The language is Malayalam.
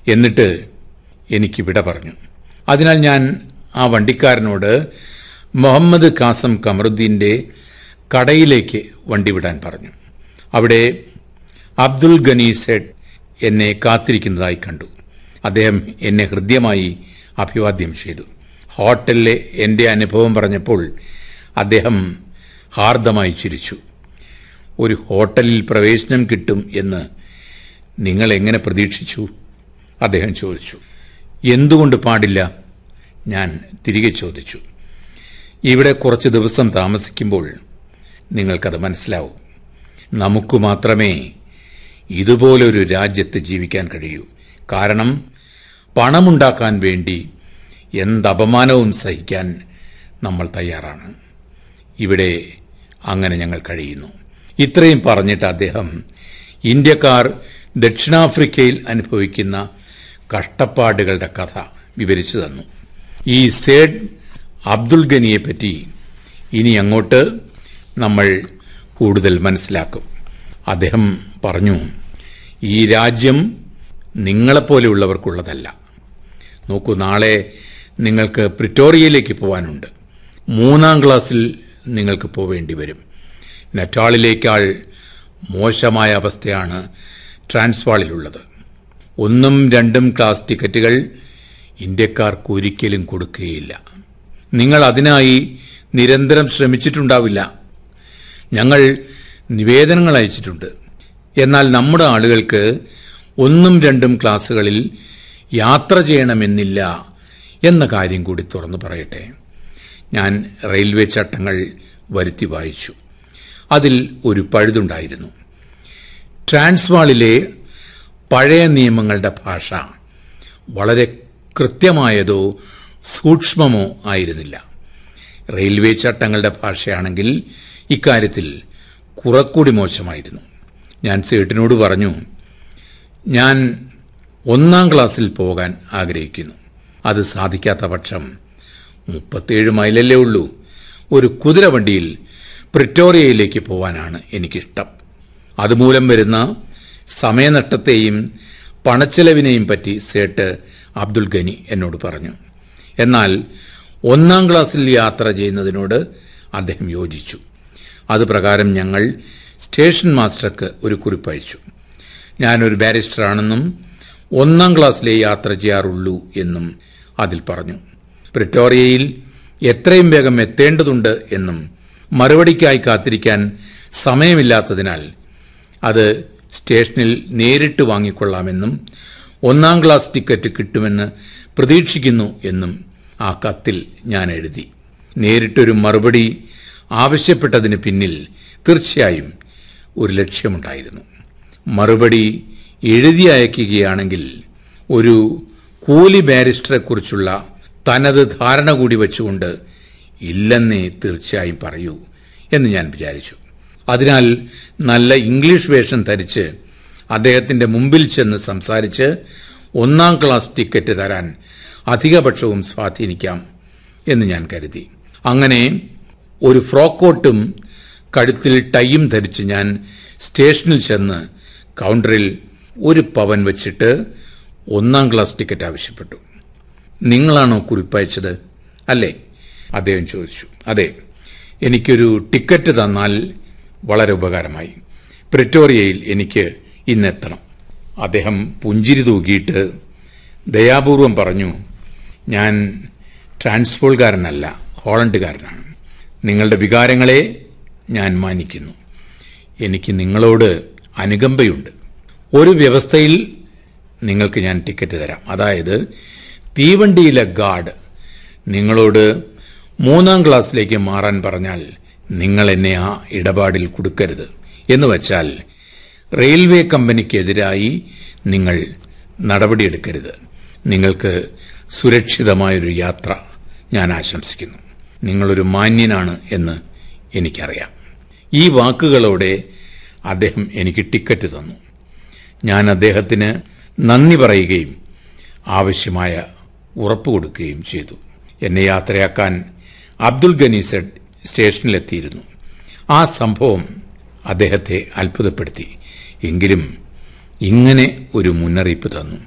എന്നിട്ട് എനിക്ക് വിട പറഞ്ഞു അതിനാൽ ഞാൻ ആ വണ്ടിക്കാരനോട് മുഹമ്മദ് കാസം കമറുദ്ദീന്റെ കടയിലേക്ക് വണ്ടി വിടാൻ പറഞ്ഞു അവിടെ അബ്ദുൽ ഗനി സെഡ് എന്നെ കാത്തിരിക്കുന്നതായി കണ്ടു അദ്ദേഹം എന്നെ ഹൃദ്യമായി അഭിവാദ്യം ചെയ്തു ഹോട്ടലിലെ എൻ്റെ അനുഭവം പറഞ്ഞപ്പോൾ അദ്ദേഹം ഹാർദമായി ചിരിച്ചു ഒരു ഹോട്ടലിൽ പ്രവേശനം കിട്ടും എന്ന് നിങ്ങൾ എങ്ങനെ പ്രതീക്ഷിച്ചു അദ്ദേഹം ചോദിച്ചു എന്തുകൊണ്ട് പാടില്ല ഞാൻ തിരികെ ചോദിച്ചു ഇവിടെ കുറച്ച് ദിവസം താമസിക്കുമ്പോൾ നിങ്ങൾക്കത് മനസ്സിലാവും നമുക്ക് മാത്രമേ ഇതുപോലൊരു രാജ്യത്ത് ജീവിക്കാൻ കഴിയൂ കാരണം പണമുണ്ടാക്കാൻ വേണ്ടി എന്തപമാനവും സഹിക്കാൻ നമ്മൾ തയ്യാറാണ് ഇവിടെ അങ്ങനെ ഞങ്ങൾ കഴിയുന്നു ഇത്രയും പറഞ്ഞിട്ട് അദ്ദേഹം ഇന്ത്യക്കാർ ദക്ഷിണാഫ്രിക്കയിൽ അനുഭവിക്കുന്ന കഷ്ടപ്പാടുകളുടെ കഥ വിവരിച്ചു തന്നു ഈ സേഡ് അബ്ദുൽ ഗനിയെ പറ്റി ഇനി അങ്ങോട്ട് നമ്മൾ കൂടുതൽ മനസ്സിലാക്കും അദ്ദേഹം പറഞ്ഞു ഈ രാജ്യം നിങ്ങളെപ്പോലെയുള്ളവർക്കുള്ളതല്ല നോക്കൂ നാളെ നിങ്ങൾക്ക് പ്രിറ്റോറിയയിലേക്ക് പോകാനുണ്ട് മൂന്നാം ക്ലാസ്സിൽ നിങ്ങൾക്ക് പോവേണ്ടി വരും നെറ്റാളിലേക്കാൾ മോശമായ അവസ്ഥയാണ് ട്രാൻസ്വാളിലുള്ളത് ഒന്നും രണ്ടും ക്ലാസ് ടിക്കറ്റുകൾ ഇന്ത്യക്കാർക്ക് ഒരിക്കലും കൊടുക്കുകയില്ല നിങ്ങൾ അതിനായി നിരന്തരം ശ്രമിച്ചിട്ടുണ്ടാവില്ല ഞങ്ങൾ നിവേദനങ്ങൾ അയച്ചിട്ടുണ്ട് എന്നാൽ നമ്മുടെ ആളുകൾക്ക് ഒന്നും രണ്ടും ക്ലാസ്സുകളിൽ യാത്ര ചെയ്യണമെന്നില്ല എന്ന കാര്യം കൂടി തുറന്നു പറയട്ടെ ഞാൻ റെയിൽവേ ചട്ടങ്ങൾ വരുത്തി വായിച്ചു അതിൽ ഒരു പഴുതുണ്ടായിരുന്നു ട്രാൻസ്വാളിലെ പഴയ നിയമങ്ങളുടെ ഭാഷ വളരെ കൃത്യമായതോ സൂക്ഷ്മമോ ആയിരുന്നില്ല റെയിൽവേ ചട്ടങ്ങളുടെ ഭാഷയാണെങ്കിൽ ഇക്കാര്യത്തിൽ കുറെക്കൂടി മോശമായിരുന്നു ഞാൻ സേട്ടിനോട് പറഞ്ഞു ഞാൻ ഒന്നാം ക്ലാസ്സിൽ പോകാൻ ആഗ്രഹിക്കുന്നു അത് സാധിക്കാത്ത പക്ഷം മുപ്പത്തേഴ് മൈലല്ലേ ഉള്ളൂ ഒരു കുതിരവണ്ടിയിൽ പ്രിറ്റോറിയയിലേക്ക് പോവാനാണ് എനിക്കിഷ്ടം അതുമൂലം വരുന്ന സമയനഷ്ടത്തെയും പണച്ചെലവിനെയും പറ്റി സേട്ട് അബ്ദുൽ ഗനി എന്നോട് പറഞ്ഞു എന്നാൽ ഒന്നാം ക്ലാസ്സിൽ യാത്ര ചെയ്യുന്നതിനോട് അദ്ദേഹം യോജിച്ചു അത് പ്രകാരം ഞങ്ങൾ സ്റ്റേഷൻ മാസ്റ്റർക്ക് ഒരു കുറിപ്പയച്ചു ഞാനൊരു ബാരിസ്റ്ററാണെന്നും ഒന്നാം ക്ലാസ്സിലെ യാത്ര ചെയ്യാറുള്ളൂ എന്നും അതിൽ പറഞ്ഞു പ്രിറ്റോറിയയിൽ എത്രയും വേഗം എത്തേണ്ടതുണ്ട് എന്നും മറുപടിക്കായി കാത്തിരിക്കാൻ സമയമില്ലാത്തതിനാൽ അത് സ്റ്റേഷനിൽ നേരിട്ട് വാങ്ങിക്കൊള്ളാമെന്നും ഒന്നാം ക്ലാസ് ടിക്കറ്റ് കിട്ടുമെന്ന് പ്രതീക്ഷിക്കുന്നു എന്നും ആ കത്തിൽ ഞാൻ എഴുതി നേരിട്ടൊരു മറുപടി ആവശ്യപ്പെട്ടതിന് പിന്നിൽ തീർച്ചയായും ഒരു ലക്ഷ്യമുണ്ടായിരുന്നു മറുപടി എഴുതി അയക്കുകയാണെങ്കിൽ ഒരു കൂലി ബാരിസ്റ്ററെക്കുറിച്ചുള്ള തനത് ധാരണ കൂടി വെച്ചുകൊണ്ട് ഇല്ലെന്നേ തീർച്ചയായും പറയൂ എന്ന് ഞാൻ വിചാരിച്ചു അതിനാൽ നല്ല ഇംഗ്ലീഷ് വേഷം ധരിച്ച് അദ്ദേഹത്തിന്റെ മുമ്പിൽ ചെന്ന് സംസാരിച്ച് ഒന്നാം ക്ലാസ് ടിക്കറ്റ് തരാൻ അധികപക്ഷവും സ്വാധീനിക്കാം എന്ന് ഞാൻ കരുതി അങ്ങനെ ഒരു ഫ്രോക്ക് കോട്ടും കഴുത്തിൽ ടൈയും ധരിച്ച് ഞാൻ സ്റ്റേഷനിൽ ചെന്ന് കൗണ്ടറിൽ ഒരു പവൻ വെച്ചിട്ട് ഒന്നാം ക്ലാസ് ടിക്കറ്റ് ആവശ്യപ്പെട്ടു നിങ്ങളാണോ കുറിപ്പയച്ചത് അല്ലേ അദ്ദേഹം ചോദിച്ചു അതെ എനിക്കൊരു ടിക്കറ്റ് തന്നാൽ വളരെ ഉപകാരമായി പ്രിറ്റോറിയയിൽ എനിക്ക് ഇന്നെത്തണം അദ്ദേഹം പുഞ്ചിരി തൂക്കിയിട്ട് ദയാപൂർവം പറഞ്ഞു ഞാൻ ട്രാൻസ്പോൾകാരനല്ല ഹോളണ്ടുകാരനാണ് നിങ്ങളുടെ വികാരങ്ങളെ ഞാൻ മാനിക്കുന്നു എനിക്ക് നിങ്ങളോട് അനുകമ്പയുണ്ട് ഒരു വ്യവസ്ഥയിൽ നിങ്ങൾക്ക് ഞാൻ ടിക്കറ്റ് തരാം അതായത് തീവണ്ടിയിലെ ഗാർഡ് നിങ്ങളോട് മൂന്നാം ക്ലാസ്സിലേക്ക് മാറാൻ പറഞ്ഞാൽ നിങ്ങൾ എന്നെ ആ ഇടപാടിൽ കൊടുക്കരുത് എന്ന് വച്ചാൽ റെയിൽവേ കമ്പനിക്കെതിരായി നിങ്ങൾ നടപടിയെടുക്കരുത് നിങ്ങൾക്ക് സുരക്ഷിതമായൊരു യാത്ര ഞാൻ ആശംസിക്കുന്നു നിങ്ങളൊരു മാന്യനാണ് എന്ന് എനിക്കറിയാം ഈ വാക്കുകളോടെ അദ്ദേഹം എനിക്ക് ടിക്കറ്റ് തന്നു ഞാൻ അദ്ദേഹത്തിന് നന്ദി പറയുകയും ആവശ്യമായ ഉറപ്പ് കൊടുക്കുകയും ചെയ്തു എന്നെ യാത്രയാക്കാൻ അബ്ദുൽ ഗനി സെഡ് സ്റ്റേഷനിലെത്തിയിരുന്നു ആ സംഭവം അദ്ദേഹത്തെ അത്ഭുതപ്പെടുത്തി എങ്കിലും ഇങ്ങനെ ഒരു മുന്നറിയിപ്പ് തന്നു